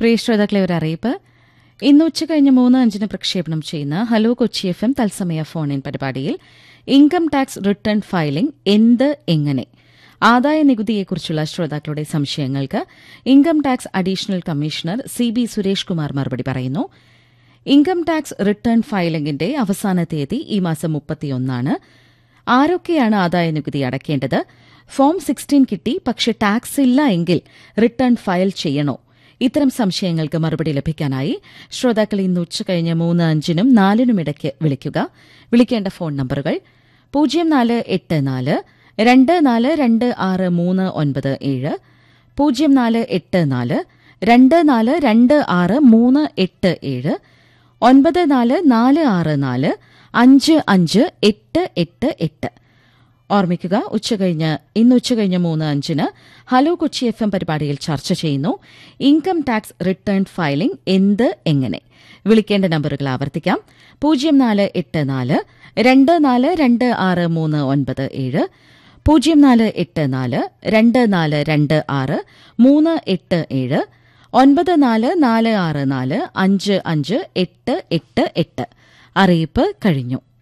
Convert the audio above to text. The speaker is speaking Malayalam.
പ്രിയ ശ്രോതാക്കളെ ഒരു അറിയിപ്പ് ഇന്ന് ഉച്ചകഴിഞ്ഞ് മൂന്ന് അഞ്ചിന് പ്രക്ഷേപണം ചെയ്യുന്ന ഹലോ കൊച്ചി എഫ് എം തത്സമയ ഫോൺ ഇൻ പരിപാടിയിൽ ഇൻകം ടാക്സ് റിട്ടേൺ ഫയലിംഗ് എന്ത് എങ്ങനെ ആദായ നികുതിയെക്കുറിച്ചുള്ള ശ്രോതാക്കളുടെ സംശയങ്ങൾക്ക് income tax additional commissioner C B Suresh Kumar മറുപടി പറയുന്നു ഇൻകം ടാക്സ് റിട്ടേൺ ഫയലിംഗിന്റെ അവസാന തീയതി ഈ മാസം മുപ്പത്തിയൊന്നാണ് ആരൊക്കെയാണ് ആദായ നികുതി അടയ്ക്കേണ്ടത് ഫോം സിക്സ്റ്റീൻ കിട്ടി പക്ഷെ ടാക്സ് ഇല്ല എങ്കിൽ റിട്ടേൺ ഫയൽ ചെയ്യണോ ഇത്തരം സംശയങ്ങൾക്ക് മറുപടി ലഭിക്കാനായി ശ്രോതാക്കൾ ഇന്ന് ഉച്ചകഴിഞ്ഞ് മൂന്ന് അഞ്ചിനും നാലിനും ഇടയ്ക്ക് വിളിക്കുക വിളിക്കേണ്ട ഫോൺ നമ്പറുകൾ പൂജ്യം നാല് എട്ട് നാല് രണ്ട് നാല് രണ്ട് ആറ് മൂന്ന് ഒൻപത് ഏഴ് പൂജ്യം നാല് എട്ട് നാല് രണ്ട് നാല് രണ്ട് ആറ് മൂന്ന് എട്ട് ഏഴ് ഒൻപത് നാല് നാല് ആറ് നാല് അഞ്ച് അഞ്ച് എട്ട് എട്ട് എട്ട് ഓർമ്മിക്കുക ഉച്ചകഴിഞ്ഞ് ഇന്ന് ഉച്ചകഴിഞ്ഞ് മൂന്ന് അഞ്ചിന് ഹലോ കൊച്ചി എഫ് എം പരിപാടിയിൽ ചർച്ച ചെയ്യുന്നു ഇൻകം ടാക്സ് റിട്ടേൺ ഫയലിംഗ് എന്ത് എങ്ങനെ വിളിക്കേണ്ട നമ്പറുകൾ ആവർത്തിക്കാം പൂജ്യം നാല് എട്ട് നാല് രണ്ട് നാല് രണ്ട് ആറ് മൂന്ന് ഒൻപത് ഏഴ് പൂജ്യം നാല് എട്ട് നാല് രണ്ട് നാല് രണ്ട് ആറ് മൂന്ന് എട്ട് ഏഴ് ഒൻപത് നാല് നാല് ആറ് നാല് അഞ്ച് അഞ്ച് എട്ട് എട്ട് എട്ട് അറിയിപ്പ് കഴിഞ്ഞു